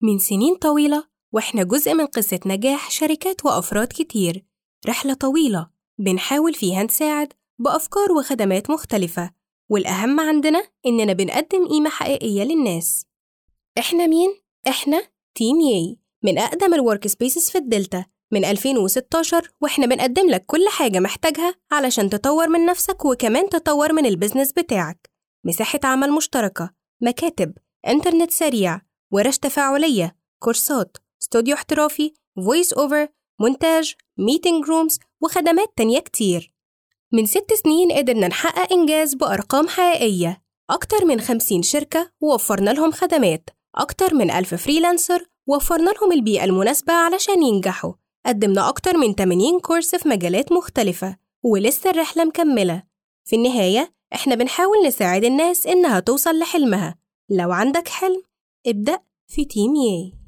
من سنين طويلة وإحنا جزء من قصة نجاح شركات وأفراد كتير رحلة طويلة بنحاول فيها نساعد بأفكار وخدمات مختلفة والأهم عندنا إننا بنقدم قيمة حقيقية للناس إحنا مين؟ إحنا تيم ياي من أقدم الورك سبيسز في الدلتا من 2016 وإحنا بنقدم لك كل حاجة محتاجها علشان تطور من نفسك وكمان تطور من البيزنس بتاعك مساحة عمل مشتركة مكاتب إنترنت سريع ورش تفاعلية كورسات استوديو احترافي فويس أوفر مونتاج ميتينج رومز وخدمات تانية كتير من ست سنين قدرنا نحقق إنجاز بأرقام حقيقية أكتر من 50 شركة ووفرنا لهم خدمات أكتر من ألف فريلانسر وفرنا لهم البيئة المناسبة علشان ينجحوا قدمنا أكتر من 80 كورس في مجالات مختلفة ولسه الرحلة مكملة في النهاية إحنا بنحاول نساعد الناس إنها توصل لحلمها لو عندك حلم ابدأ في تيم ياي